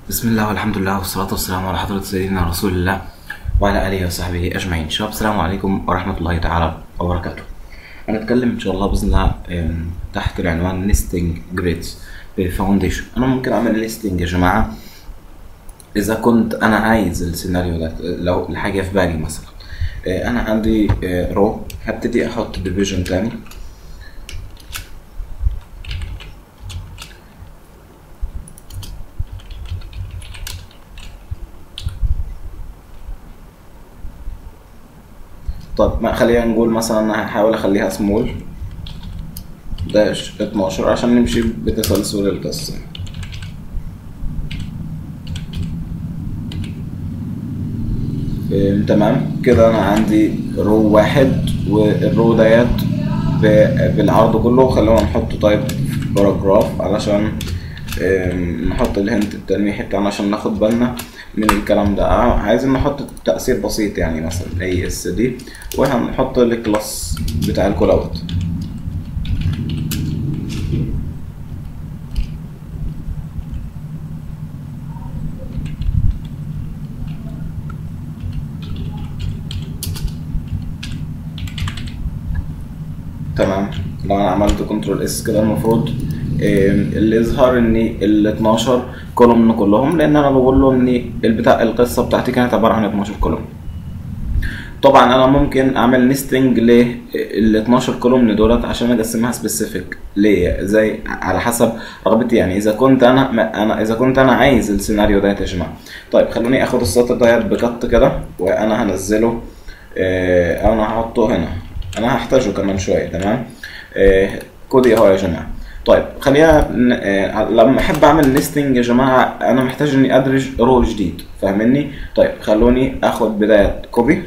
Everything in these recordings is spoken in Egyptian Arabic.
بسم الله والحمد لله والصلاة والسلام على حضرة سيدنا رسول الله وعلى آله وصحبه أجمعين شباب السلام عليكم ورحمة الله تعالى وبركاته هنتكلم إن شاء الله بإذن الله آم، تحت العنوان نيستنج جريدز بفاونديشن أنا ممكن أعمل ليستنج يا جماعة إذا كنت أنا عايز السيناريو ده لو الحاجة في بالي مثلا آه، أنا عندي رو هبتدي أحط ديفيجن تاني طب ما خلينا نقول مثلا انا هحاول اخليها سمول داش 12 عشان نمشي بتسلسل القصة إيه، تمام كده انا عندي رو واحد والرو ديت ب- بالعرض كله خلونا نحط تايب باراجراف علشان إيه، نحط الهنت التلميحي بتاعنا عشان ناخد بالنا من الكلام ده آه، عايزين نحط تأثير بسيط يعني مثلا اي اس دي وهنحط الكلاس بتاع الكول اوت تمام لو انا عملت كنترول اس كده المفروض آه، اللي يظهر ان ال 12 كولوم كلهم لان انا بقول له ان البتاع القصه بتاعتي كانت عباره عن 12 كولوم طبعا انا ممكن اعمل نيستنج لل 12 كولوم دولت عشان اقسمها سبيسيفيك ليه زي على حسب رغبتي يعني اذا كنت انا ما انا اذا كنت انا عايز السيناريو ده يا جماعه طيب خلوني اخد السطر ديت بقط كده وانا هنزله آه، او انا هحطه هنا انا هحتاجه كمان شويه تمام آه، كودي اهو يا جماعه طيب خلينا ن- آه، لما احب اعمل ليستنج يا جماعه انا محتاج اني ادرج رو جديد فاهمني طيب خلوني اخد بدايه كوبي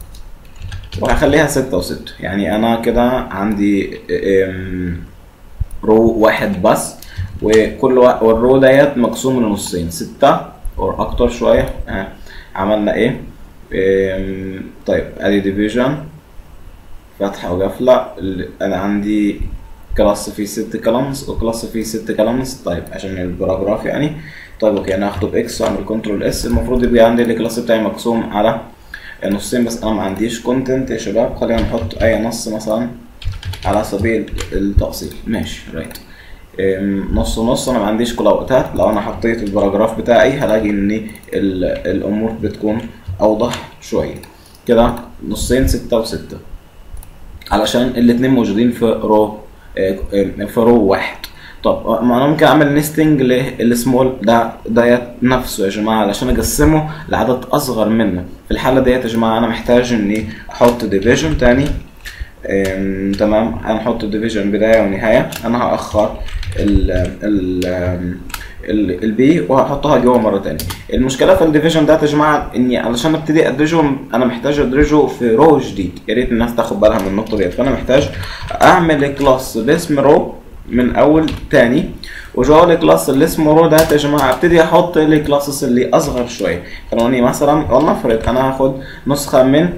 وهخليها ستة وستة يعني أنا كده عندي ام، رو واحد بس وكل وا- والرو ديت مقسوم لنصين ستة أو أكتر شوية ها عملنا إيه؟ ام، طيب أدي ديفيجن فتحة وقفلة ال- أنا عندي كلاس فيه ست كلامز وكلاس فيه ست كلامز طيب عشان الباراجراف يعني طيب اوكي انا هاخده باكس واعمل كنترول اس المفروض يبقى عندي الكلاس بتاعي مقسوم على نصين بس انا ما عنديش كونتنت يا شباب خلينا نحط اي نص مثلا على سبيل التفصيل ماشي رايت أم، نص نص انا ما عنديش كلاوتات لو انا حطيت الباراجراف بتاعي هلاقي ان ال- الامور بتكون اوضح شويه كده نصين ستة وستة علشان الاتنين موجودين في رو آه، آه، في رو واحد طب آه، ما انا ممكن اعمل نيستنج للسمول ده ديت نفسه يا جماعه علشان اقسمه لعدد اصغر منه في الحاله ديت يا جماعه انا محتاج اني احط ديفيجن تاني آم، تمام هنحط ديفيجن بدايه ونهايه انا هاخر ال ال آم، ال- البي وهحطها جوه مره تانية المشكله في الديفيجن ده يا جماعه اني علشان ابتدي ادرجه انا محتاج ادرجه في رو جديد يا ريت الناس تاخد بالها من النقطه ديت فانا محتاج اعمل كلاس باسم رو من اول تاني وجوه الكلاس اللي اسمه رو ده يا جماعه ابتدي احط الكلاسز اللي اصغر شويه خلوني مثلا ولنفرض انا هاخد نسخه من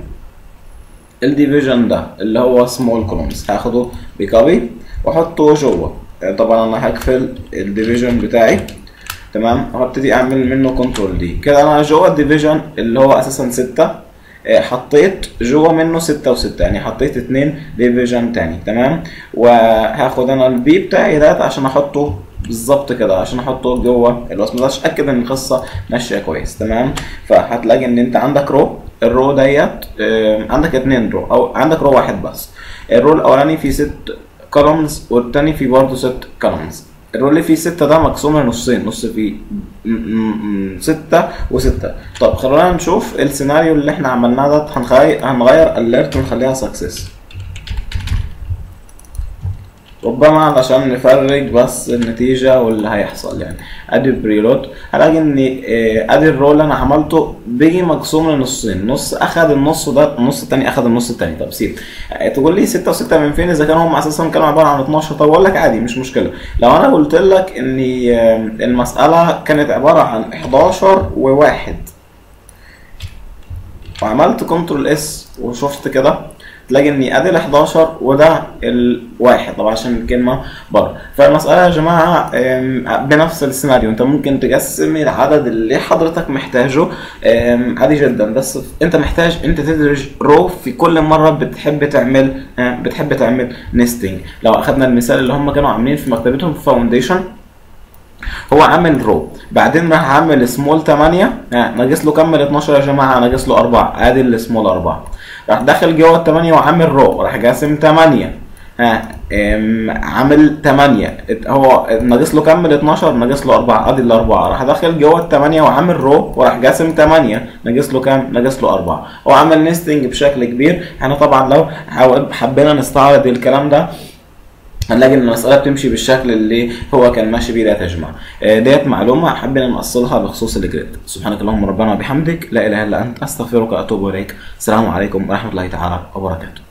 الديفيجن ده اللي هو سمول كولومز هاخده بكوبي واحطه جوه طبعا انا هقفل الديفيجن بتاعي تمام وهبتدي اعمل منه كنترول دي كده انا جوه الديفيجن اللي هو اساسا ستة آه، حطيت جوه منه ستة وستة يعني حطيت اتنين ديفيجن تاني تمام وهاخد انا البي بتاعي ده عشان احطه بالظبط كده عشان احطه جوه الوصف ده عشان اتاكد ان القصه ماشيه كويس تمام فهتلاقي ان انت عندك رو الرو ديت آه، عندك اتنين رو او عندك رو واحد بس الرو الاولاني فيه ست كولومز والتاني فيه برضه ست كولومز الرول اللي فيه ستة ده مقسوم لنصين نص فيه م- م- م- ستة وستة طب خلونا نشوف السيناريو اللي احنا عملناه ده هنغير هنغير alert ونخليها success ربما علشان نفرج بس النتيجة واللي هيحصل يعني ادي بريلود هلاقي ان آه، ادي الرول اللي انا عملته بيجي مقسوم لنصين نص اخد النص ده النص التاني اخد النص التاني طب سيب آه، تقول لي 6 و6 من فين اذا كانوا هم اساسا كانوا عبارة عن 12 طب اقول لك عادي مش مشكلة لو انا قلت لك ان آه، المسألة كانت عبارة عن 11 وواحد وعملت كنترول اس وشفت كده تلاقي اني ادي ال 11 وده الواحد طبعا عشان الكلمه بره فالمساله يا جماعه آم، بنفس السيناريو انت ممكن تقسم العدد اللي حضرتك محتاجه آم، عادي جدا بس انت محتاج انت تدرج رو في كل مره بتحب تعمل آه، بتحب تعمل نستنج لو اخذنا المثال اللي هم كانوا عاملين في مكتبتهم في فاونديشن هو عامل رو بعدين راح عامل سمول 8 آه، ناقص له كمل 12 يا جماعه ناقص له 4 ادي السمول 4 راح داخل جوه ال 8 وعامل رو راح قاسم 8 ها ام، عامل 8 هو ناقص له كمل 12 ناقص له 4 ادي الاربعه راح داخل جوه ال 8 وعامل رو وراح قاسم 8 ناقص له كام؟ ناقص له 4 هو عمل نستنج بشكل كبير احنا طبعا لو حاول- حبينا نستعرض الكلام ده هنلاقي ان المساله بتمشي بالشكل اللي هو كان ماشي بيه ده يا جماعه آه، ديت معلومه حابين نوصلها بخصوص الجريد سبحانك اللهم ربنا وبحمدك لا اله الا انت استغفرك واتوب اليك السلام عليكم ورحمه الله تعالى وبركاته